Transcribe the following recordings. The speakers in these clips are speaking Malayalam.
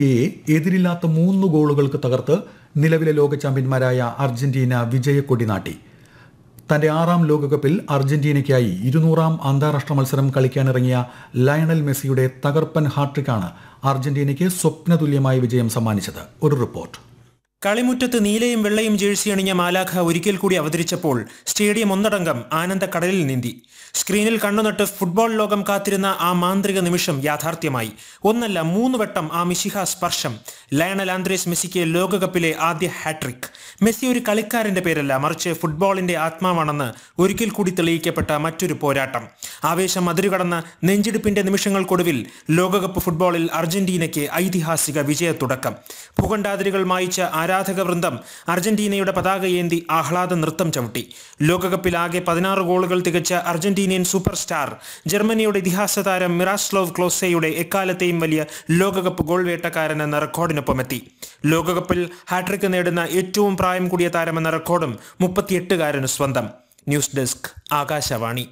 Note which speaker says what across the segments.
Speaker 1: യെ എതിരില്ലാത്ത മൂന്ന് ഗോളുകൾക്ക് തകർത്ത് നിലവിലെ ലോക ചാമ്പ്യന്മാരായ അർജന്റീന വിജയക്കൊടി നാട്ടി തന്റെ ആറാം ലോകകപ്പിൽ അർജന്റീനയ്ക്കായി ഇരുന്നൂറാം അന്താരാഷ്ട്ര മത്സരം കളിക്കാനിറങ്ങിയ ലയണൽ മെസ്സിയുടെ തകർപ്പൻ ഹാട്രിക്കാണ് അർജന്റീനയ്ക്ക് സ്വപ്നതുല്യമായ വിജയം സമ്മാനിച്ചത് ഒരു റിപ്പോർട്ട്
Speaker 2: കളിമുറ്റത്ത് നീലയും വെള്ളയും ജേഴ്സി അണിഞ്ഞ മാലാഖ ഒരിക്കൽ കൂടി അവതരിച്ചപ്പോൾ സ്റ്റേഡിയം ഒന്നടങ്കം ആനന്ദക്കടലിൽ നീന്തി സ്ക്രീനിൽ കണ്ണുനട്ട് ഫുട്ബോൾ ലോകം കാത്തിരുന്ന ആ മാന്ത്രിക നിമിഷം യാഥാർത്ഥ്യമായി ഒന്നല്ല മൂന്ന് വട്ടം ആ മിശിഹ സ്പർശം ലയണൽ ആന്ത്രേസ് മെസ്സിക്ക് ലോകകപ്പിലെ ആദ്യ ഹാട്രിക് മെസ്സി ഒരു കളിക്കാരന്റെ പേരല്ല മറിച്ച് ഫുട്ബോളിന്റെ ആത്മാവാണെന്ന് ഒരിക്കൽ കൂടി തെളിയിക്കപ്പെട്ട മറ്റൊരു പോരാട്ടം ആവേശം അതിരുകടന്ന നെഞ്ചിടിപ്പിന്റെ നിമിഷങ്ങൾക്കൊടുവിൽ ലോകകപ്പ് ഫുട്ബോളിൽ അർജന്റീനയ്ക്ക് ഐതിഹാസിക വിജയത്തുടക്കം ഭൂഖണ്ഡാതിരികൾ മായിച്ച ആരാധക വൃന്ദം അർജന്റീനയുടെ പതാകയേന്തി ആഹ്ലാദ നൃത്തം ചവിട്ടി ലോകകപ്പിൽ ആകെ പതിനാറ് ഗോളുകൾ തികച്ച അർജന്റീനിയൻ സൂപ്പർ സ്റ്റാർ ജർമ്മനിയുടെ ഇതിഹാസ താരം മിറാസ്ലോവ് ക്ലോസയുടെ എക്കാലത്തെയും വലിയ ലോകകപ്പ് ഗോൾ വേട്ടക്കാരൻ എന്ന റെക്കോർഡിനൊപ്പമെത്തി ലോകകപ്പിൽ ഹാട്രിക് നേടുന്ന ഏറ്റവും പ്രായം കൂടിയ താരമെന്ന റെക്കോർഡും മുപ്പത്തിയെട്ടുകാരന് സ്വന്തം ന്യൂസ് ഡെസ്ക് ആകാശവാണി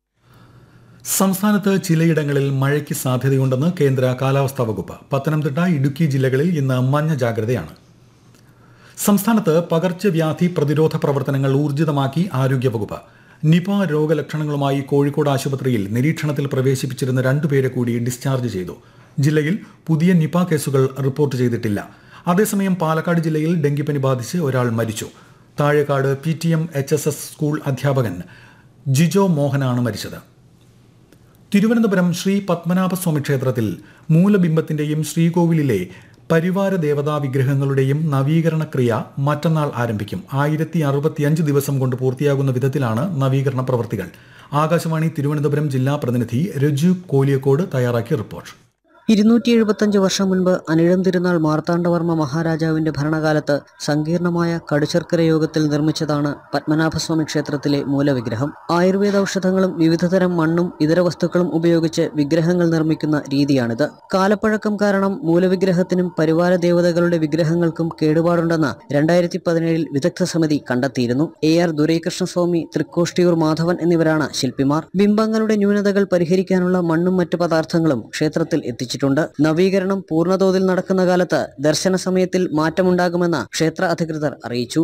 Speaker 1: സംസ്ഥാനത്ത് ചിലയിടങ്ങളിൽ മഴയ്ക്ക് സാധ്യതയുണ്ടെന്ന് കേന്ദ്ര കാലാവസ്ഥാ വകുപ്പ് പത്തനംതിട്ട ഇടുക്കി ജില്ലകളിൽ ഇന്ന് മഞ്ഞ ജാഗ്രതയാണ് സംസ്ഥാനത്ത് പകർച്ചവ്യാധി പ്രതിരോധ പ്രവർത്തനങ്ങൾ ഊർജിതമാക്കി ആരോഗ്യവകുപ്പ് നിപ രോഗലക്ഷണങ്ങളുമായി കോഴിക്കോട് ആശുപത്രിയിൽ നിരീക്ഷണത്തിൽ പ്രവേശിപ്പിച്ചിരുന്ന രണ്ടുപേരെ കൂടി ഡിസ്ചാർജ് ചെയ്തു ജില്ലയിൽ പുതിയ നിപ കേസുകൾ റിപ്പോർട്ട് ചെയ്തിട്ടില്ല അതേസമയം പാലക്കാട് ജില്ലയിൽ ഡെങ്കിപ്പനി ബാധിച്ച് ഒരാൾ മരിച്ചു Thazhekkad P T M H S S school അധ്യാപകൻ ജിജോ മോഹനാണ് മരിച്ചത് തിരുവനന്തപുരം ശ്രീ പത്മനാഭസ്വാമി ക്ഷേത്രത്തിൽ മൂലബിംബത്തിന്റെയും ശ്രീകോവിലിലെ പരിവാര ദേവതാ വിഗ്രഹങ്ങളുടെയും നവീകരണ ക്രിയ മറ്റന്നാൾ ആരംഭിക്കും ആയിരത്തി അറുപത്തിയഞ്ച് ദിവസം കൊണ്ട് പൂർത്തിയാകുന്ന വിധത്തിലാണ് നവീകരണ പ്രവൃത്തികൾ ആകാശവാണി തിരുവനന്തപുരം ജില്ലാ പ്രതിനിധി രജു കോലിയക്കോട് തയ്യാറാക്കിയ റിപ്പോർട്ട്
Speaker 3: ഇരുന്നൂറ്റി എഴുപത്തഞ്ച് വർഷം മുൻപ് അനിഴം തിരുനാൾ മാർത്താണ്ഡവർമ്മ മഹാരാജാവിന്റെ ഭരണകാലത്ത് സങ്കീർണമായ കടുശർക്കര യോഗത്തിൽ നിർമ്മിച്ചതാണ് പത്മനാഭസ്വാമി ക്ഷേത്രത്തിലെ മൂലവിഗ്രഹം ആയുർവേദ ഔഷധങ്ങളും വിവിധതരം മണ്ണും ഇതര വസ്തുക്കളും ഉപയോഗിച്ച് വിഗ്രഹങ്ങൾ നിർമ്മിക്കുന്ന രീതിയാണിത് കാലപ്പഴക്കം കാരണം മൂലവിഗ്രഹത്തിനും പരിവാര ദേവതകളുടെ വിഗ്രഹങ്ങൾക്കും കേടുപാടുണ്ടെന്ന് രണ്ടായിരത്തി പതിനേഴിൽ വിദഗ്ധ സമിതി കണ്ടെത്തിയിരുന്നു എ ആർ ദുരൈകൃഷ്ണസ്വാമി തൃക്കോഷ്ടിയൂർ മാധവൻ എന്നിവരാണ് ശില്പിമാർ ബിംബങ്ങളുടെ ന്യൂനതകൾ പരിഹരിക്കാനുള്ള മണ്ണും മറ്റു പദാർത്ഥങ്ങളും ക്ഷേത്രത്തിൽ എത്തിച്ചിട്ടുണ്ട് നവീകരണം പൂർണ്ണതോതിൽ നടക്കുന്ന കാലത്ത് ദർശന സമയത്തിൽ മാറ്റമുണ്ടാകുമെന്ന് ക്ഷേത്ര അധികൃതർ അറിയിച്ചു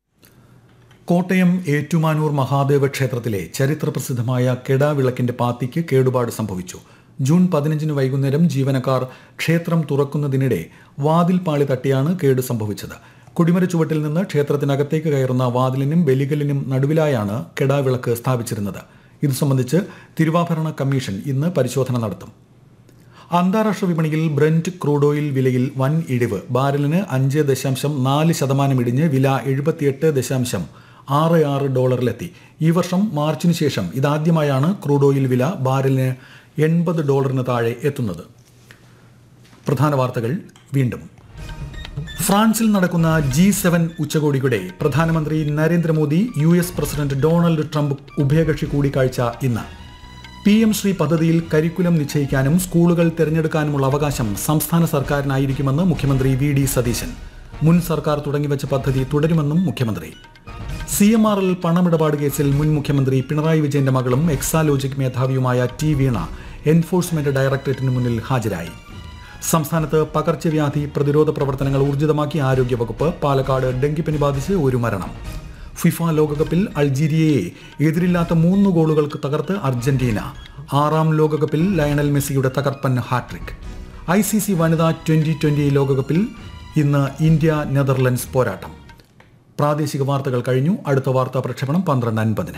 Speaker 1: കോട്ടയം ഏറ്റുമാനൂർ മഹാദേവ ക്ഷേത്രത്തിലെ ചരിത്രപ്രസിദ്ധമായ കെടാവിളക്കിന്റെ പാത്തിക്ക് കേടുപാട് സംഭവിച്ചു ജൂൺ പതിനഞ്ചിന് വൈകുന്നേരം ജീവനക്കാർ ക്ഷേത്രം തുറക്കുന്നതിനിടെ വാതിൽ പാളി തട്ടിയാണ് കേട് സംഭവിച്ചത് കൊടിമര ചുവട്ടിൽ നിന്ന് ക്ഷേത്രത്തിനകത്തേക്ക് കയറുന്ന വാതിലിനും ബലികലിനും നടുവിലായാണ് കെടാവിളക്ക് സ്ഥാപിച്ചിരുന്നത് ഇത് സംബന്ധിച്ച് തിരുവാഭരണ കമ്മീഷൻ ഇന്ന് പരിശോധന നടത്തും അന്താരാഷ്ട്ര വിപണിയിൽ ബ്രന്റ് ക്രൂഡ് ഓയിൽ വിലയിൽ വൻ ഇടിവ് ബാരലിന് അഞ്ച് ദശാംശം നാല് ശതമാനം ഇടിഞ്ഞ് വില എഴുപത്തിയെട്ട് ദശാംശം ആറ് ആറ് ഡോളറിലെത്തി ഈ വർഷം മാർച്ചിന് ശേഷം ഇതാദ്യമായാണ് ക്രൂഡ് ഓയിൽ വില ബാരലിന് എൺപത് ഡോളറിന് താഴെ എത്തുന്നത് പ്രധാന വാർത്തകൾ വീണ്ടും ഫ്രാൻസിൽ നടക്കുന്ന ജി സെവൻ ഉച്ചകോടിയുടെ പ്രധാനമന്ത്രി Narendra Modi U S president Donald Trump ഉഭയകക്ഷി കൂടിക്കാഴ്ച ഇന്ന് പി എം ശ്രീ പദ്ധതിയിൽ കരിക്കുലം നിശ്ചയിക്കാനും സ്കൂളുകൾ തിരഞ്ഞെടുക്കാനുമുള്ള അവകാശം സംസ്ഥാന സർക്കാരിനായിരിക്കുമെന്ന് മുഖ്യമന്ത്രി വി ഡി സതീശൻ മുൻ സർക്കാർ തുടങ്ങിവച്ച പദ്ധതി തുടരുമെന്നും മുഖ്യമന്ത്രി സി എം ആർ എൽ പണമിടപാട് കേസിൽ മുൻ മുഖ്യമന്ത്രി പിണറായി വിജയന്റെ മകളും എക്സാലോജിക് മേധാവിയുമായ ടി വീണ എൻഫോഴ്സ്മെന്റ് ഡയറക്ടറേറ്റിന് മുന്നിൽ ഹാജരായി സംസ്ഥാനത്ത് പകർച്ചവ്യാധി പ്രതിരോധ പ്രവർത്തനങ്ങൾ ഊർജിതമാക്കി ആരോഗ്യവകുപ്പ് പാലക്കാട് ഡെങ്കിപ്പനി ബാധിച്ച് ഒരു മരണം ഫിഫ ലോകകപ്പിൽ അൾജീരിയയെ എതിരില്ലാത്ത മൂന്ന് ഗോളുകൾക്ക് തകർത്ത് അർജന്റീന ആറാം ലോകകപ്പിൽ ലയണൽ മെസ്സിയുടെ തകർപ്പൻ ഹാട്രിക് ഐ സി സി വനിതാ ട്വന്റി ട്വന്റി ലോകകപ്പിൽ ഇന്ന് ഇന്ത്യ നെതർലൻഡ്സ് പോരാട്ടം പ്രാദേശിക വാർത്തകൾ കഴിഞ്ഞു അടുത്ത വാർത്താ പ്രക്ഷേപണം പന്ത്രണ്ട് അൻപതിന്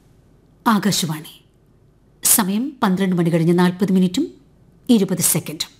Speaker 4: ആകാശവാണി സമയം പന്ത്രണ്ട് മണി കഴിഞ്ഞ് നാൽപ്പത് മിനിറ്റും ഇരുപത് സെക്കൻഡും